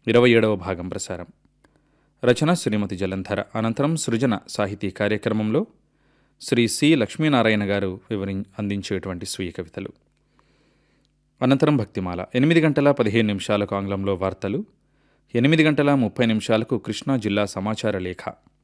ఇరవై ఏడవ భాగం ప్రసారం రచన శ్రీమతి జలంధర అనంతరం సృజన సాహితీ కార్యక్రమంలో శ్రీ సి లక్ష్మీనారాయణ గారు వివరి అందించేటువంటి స్వీయ కవితలు అనంతరం భక్తిమాల ఎనిమిది గంటల పదిహేను నిమిషాలకు ఆంగ్లంలో వార్తలు ఎనిమిది గంటల ముప్పై నిమిషాలకు కృష్ణా జిల్లా సమాచార లేఖ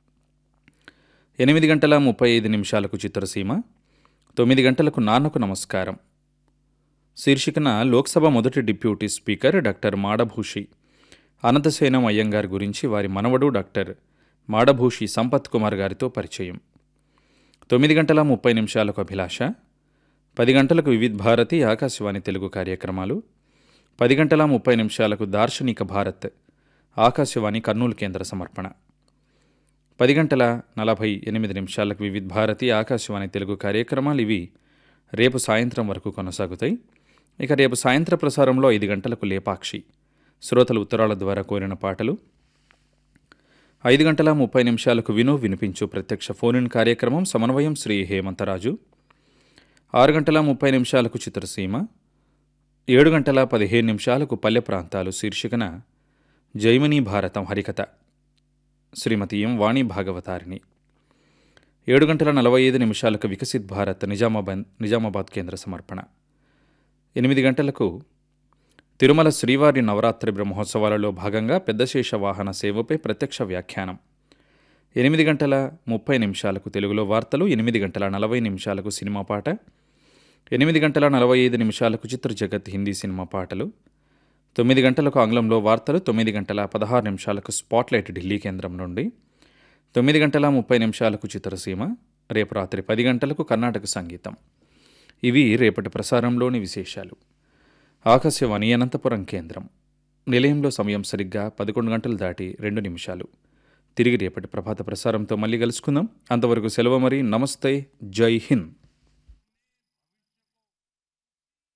ఎనిమిది గంటల ముప్పై ఐదు నిమిషాలకు చిత్రసీమ తొమ్మిది గంటలకు నాన్నకు నమస్కారం శీర్షికన లోక్సభ మొదటి deputy speaker doctor Madabhushi Ananthasayanam Ayyangar గురించి వారి మనవడు డాక్టర్ మాడభూషి సంపత్ కుమార్ గారితో పరిచయం తొమ్మిది గంటల ముప్పై నిమిషాలకు అభిలాష పది గంటలకు వివిధ్ భారతి ఆకాశవాణి తెలుగు కార్యక్రమాలు పది గంటల ముప్పై నిమిషాలకు దార్శనిక భారత్ ఆకాశవాణి కర్నూలు కేంద్ర సమర్పణ పది గంటల నలభై ఎనిమిది నిమిషాలకు వివిధ్ భారతి ఆకాశవాణి తెలుగు కార్యక్రమాలు ఇవి రేపు సాయంత్రం వరకు కొనసాగుతాయి ఇక రేపు సాయంత్ర ప్రసారంలో ఐదు గంటలకు లేపాక్షి శ్రోతలు ఉత్తరాల ద్వారా కోరిన పాటలు ఐదు గంటల ముప్పై నిమిషాలకు విను వినిపించు ప్రత్యక్ష ఫోన్ ఇన్ కార్యక్రమం సమన్వయం శ్రీ హేమంతరాజు ఆరు గంటల ముప్పై నిమిషాలకు చిత్రసీమ ఏడు గంటల పదిహేను నిమిషాలకు పల్లె ప్రాంతాలు శీర్షికన జైమనీ భారతం హరికథ శ్రీమతి ఎం వాణి భాగవతారిణి ఏడు గంటల నలభై ఐదు నిమిషాలకు వికసిత్ భారత్ నిజామాబాద్ నిజామాబాద్ కేంద్ర సమర్పణ ఎనిమిది గంటలకు తిరుమల శ్రీవారి నవరాత్రి బ్రహ్మోత్సవాలలో భాగంగా పెద్దశేష వాహన సేవపై ప్రత్యక్ష వ్యాఖ్యానం ఎనిమిది గంటల ముప్పై నిమిషాలకు తెలుగులో వార్తలు ఎనిమిది గంటల నలభై నిమిషాలకు సినిమా పాట ఎనిమిది గంటల నలభై ఐదు నిమిషాలకు చిత్ర జగత్ హిందీ సినిమా పాటలు తొమ్మిది గంటలకు ఆంగ్లంలో వార్తలు తొమ్మిది గంటల పదహారు నిమిషాలకు స్పాట్లైట్ ఢిల్లీ కేంద్రం నుండి తొమ్మిది గంటల ముప్పై నిమిషాలకు చిత్రసీమ రేపు రాత్రి పది గంటలకు కర్ణాటక సంగీతం ఇవి రేపటి ప్రసారంలోని విశేషాలు ఆకాశవాణి అనంతపురం కేంద్రం నిలయంలో సమయం సరిగ్గా పదకొండు గంటలు దాటి రెండు నిమిషాలు తిరిగి రేపటి ప్రభాత ప్రసారంతో మళ్ళీ కలుసుకుందాం అంతవరకు సెలవు మరి నమస్తే జై హింద్